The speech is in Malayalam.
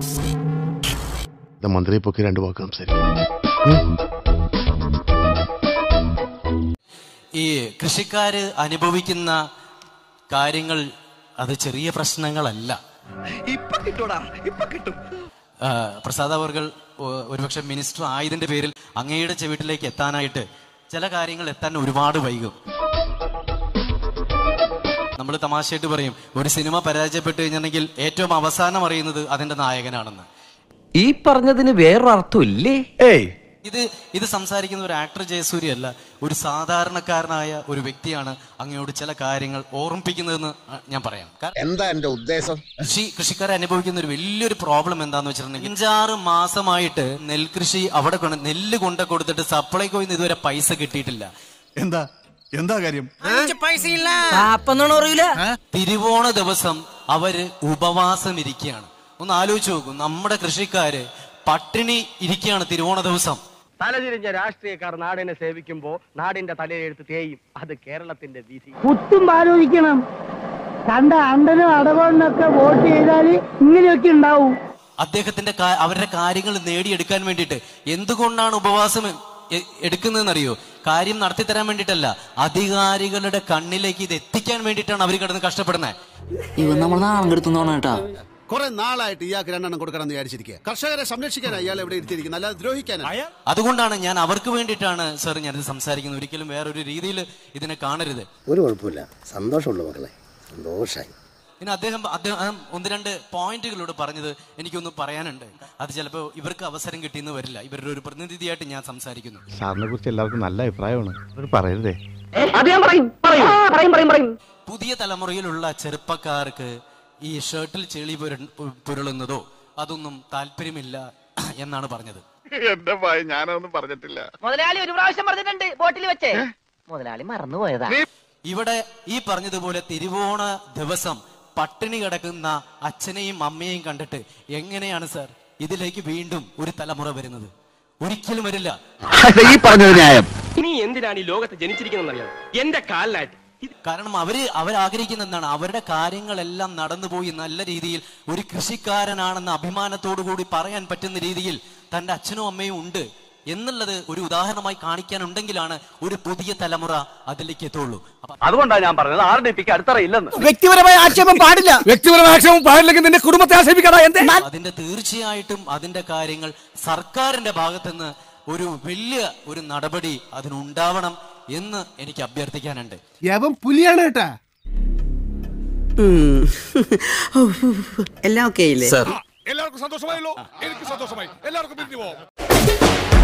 മന്ത്രിയെ പൊക്കി രണ്ടു വാക്ക് സംസാരിക്കും ഈ കൃഷിക്കാര് അനുഭവിക്കുന്ന കാര്യങ്ങൾ അത് ചെറിയ പ്രശ്നങ്ങളല്ല ഇപ്പൊ കിട്ടൂടാ ഇപ്പൊ കിട്ടും ആ, പ്രസാദ് അവർകൾ ഒ- ഒരുപക്ഷെ മിനിസ്റ്റർ ആയതിന്റെ പേരിൽ അങ്ങയുടെ ചെവിട്ടിലേക്ക് എത്താനായിട്ട് ചില കാര്യങ്ങൾ എത്താൻ ഒരുപാട് വൈകും നമ്മൾ തമാശയായിട്ട് പറയും ഒരു സിനിമ പരാജയപ്പെട്ട് കഴിഞ്ഞിട്ടുണ്ടെങ്കിൽ ഏറ്റവും അവസാനം അറിയുന്നത് അതിന്റെ നായകനാണെന്ന് ഈ പറഞ്ഞതിന് വേറൊരർത്ഥം ഇല്ലേ ഏയ് ഇത് ഇത് സംസാരിക്കുന്ന ഒരു ആക്ടർ ജയസൂര്യ അല്ല ഒരു സാധാരണക്കാരനായ ഒരു വ്യക്തിയാണ് അങ്ങയോട് ചില കാര്യങ്ങൾ ഓർമ്മിപ്പിക്കുന്നതെന്ന് ഞാൻ പറയാം കാരണം എന്താ എന്റെ ഉദ്ദേശം കൃഷി കൃഷിക്കാരെ അനുഭവിക്കുന്ന ഒരു വലിയൊരു പ്രോബ്ലം എന്താന്ന് വെച്ചിട്ടുണ്ടെങ്കിൽ അഞ്ചാറ് മാസമായിട്ട് നെൽകൃഷി അവിടെ കൊണ്ട് നെല്ല് കൊണ്ട കൊടുത്തിട്ട് സപ്ലൈകോയിൽ നിന്ന് ഇതുവരെ പൈസ കിട്ടിയിട്ടില്ല എന്താ എന്താ കാര്യം പാപ്പൊന്നും അറിയില്ല തിരുവോണ ദിവസം അവര് ഉപവാസം ഇരിക്കുകയാണ് ഒന്ന് ആലോചിച്ച് നോക്കൂ നമ്മുടെ കൃഷിക്കാര് പട്ടിണി ഇരിക്കുകയാണ് തിരുവോണ ദിവസം തലതിരിഞ്ഞ രാഷ്ട്രീയക്കാർ നാടിനെ സേവിക്കുമ്പോ നാടിന്റെ തലയെഴുത്ത് തേയും അത് കേരളത്തിന്റെ വിധി കുത്തും ആലോചിക്കണം കണ്ട അണ്ടനും അടവണ്ണൊക്കെ വോട്ട് ചെയ്താല് ഇങ്ങനെയൊക്കെ ഉണ്ടാവും അദ്ദേഹത്തിന്റെ കാ- അവരുടെ കാര്യങ്ങൾ നേടിയെടുക്കാൻ വേണ്ടിയിട്ട് എന്തുകൊണ്ടാണ് ഉപവാസം എ- എടുക്കുന്നതെന്നറിയോ കാര്യം നടത്തി തരാൻ വേണ്ടിയിട്ടല്ല അധികാരികളുടെ കണ്ണിലേക്ക് ഇത് എത്തിക്കാൻ വേണ്ടിയിട്ടാണ് അവർ കിടന്ന് കഷ്ടപ്പെടുന്നത് ഇവൻ നമ്മൾ നാളം കെടുത്തുന്നോണ കേട്ടാ കുറെ നാളായിട്ട് ഇയാൾക്ക് രണ്ടെണ്ണം കൊടുക്കണം എന്ന് വിചാരിച്ചിരിക്കുക കർഷകരെ സംരക്ഷിക്കാനാ ഇയാൾ എവിടെ ഇരുത്തിയിരിക്കുന്നത് അല്ലാതെ ദ്രോഹിക്കാനാ അതുകൊണ്ടാണ് ഞാൻ അവർക്ക് വേണ്ടിയിട്ടാണ് സാർ ഞാനിത് സംസാരിക്കുന്നത് ഒരിക്കലും വേറൊരു രീതിയിൽ ഇതിനെ കാണരുത് ഒരു കുഴപ്പമില്ല സന്തോഷമുള്ളൂ മക്കളെ സന്തോഷായി പിന്നെ അദ്ദേഹം അദ്ദേഹം ഒന്ന് രണ്ട് പോയിന്റുകളോട് പറഞ്ഞത് എനിക്കൊന്ന് പറയാനുണ്ട് അത് ചിലപ്പോൾ ഇവർക്ക് അവസരം കിട്ടിയെന്ന് വരില്ല ഇവരുടെ ഒരു പ്രതിനിധിയായിട്ട് ഞാൻ സംസാരിക്കുന്നു സാറിനെ കുറിച്ച് എല്ലാവർക്കും നല്ല അഭിപ്രായമാണ് അത് പറയരുതേ അത് ഞാൻ പറയും പറയും പറയും പറയും പറയും പുതിയ തലമുറയിലുള്ള ചെറുപ്പക്കാർക്ക് ഈ ഷർട്ടിൽ ചെളി പുര- പു- പുരളുന്നതോ അതൊന്നും താല്പര്യമില്ല എന്നാണ് പറഞ്ഞത് എന്റെ ഭയ ഞാനൊന്നും പറഞ്ഞിട്ടില്ല മുതലാളി ഒരു പ്രാവശ്യം പറഞ്ഞിട്ടുണ്ട് ബോട്ടിൽ വെച്ചേ മുതലാളി മറന്നുപോയതാ ഇവിടെ ഈ പറഞ്ഞതുപോലെ തിരുവോണ ദിവസം പട്ടിണി കിടക്കുന്ന അച്ഛനെയും അമ്മയെയും കണ്ടിട്ട് എങ്ങനെയാണ് സാർ ഇതിലേക്ക് വീണ്ടും ഒരു തലമുറ വരുന്നത് ഒരിക്കലും വരില്ല ഈ പറഞ്ഞത് ന്യായം ഇനി എന്തിനാണ് ഈ ലോകത്ത് ജനിച്ചിരിക്കുന്നറിയാം എന്റെ കാലിലായിട്ട് കാരണം അവര് അവരാഗ്രഹിക്കുന്ന എന്താണ് അവരുടെ കാര്യങ്ങളെല്ലാം നടന്നുപോയി നല്ല രീതിയിൽ ഒരു കൃഷിക്കാരനാണെന്ന അഭിമാനത്തോടു കൂടി പറയാൻ പറ്റുന്ന രീതിയിൽ തന്റെ അച്ഛനും അമ്മയും ഉണ്ട് എന്നുള്ളത് ഒരു ഉദാഹരണമായി കാണിക്കാനുണ്ടെങ്കിലാണ് ഒരു പുതിയ തലമുറ അതിലേക്ക് എത്തുള്ളൂ അപ്പൊ അതുകൊണ്ടാണ് ഞാൻ പറഞ്ഞത് ആർ ഡി പിക്ക് അടുത്തറയില്ലെന്ന് വ്യക്തിപരമായ ആക്ഷേപം പാടില്ല വ്യക്തിപരമായ ആക്ഷേപം പാടില്ലെങ്കിൽ നിന്റെ കുടുംബത്തെ ആക്ഷേപിക്കടാ എന്തേ അതിന്റെ തീർച്ചയായിട്ടും അതിന്റെ കാര്യങ്ങൾ സർക്കാരിന്റെ ഭാഗത്തുനിന്ന് ഒരു വലിയ ഒരു നടപടി അതിനുണ്ടാവണം എന്ന് എനിക്ക് അഭ്യർത്ഥിക്കാനുണ്ട് യവൻ പുലിയാണ് കേട്ടാ എല്ലാം ഓക്കെ ഇല്ലേ എല്ലാവർക്കും സന്തോഷമായല്ലോ എനിക്ക് സന്തോഷമായി എല്ലാവർക്കും പിരിഞ്ഞു പോവാം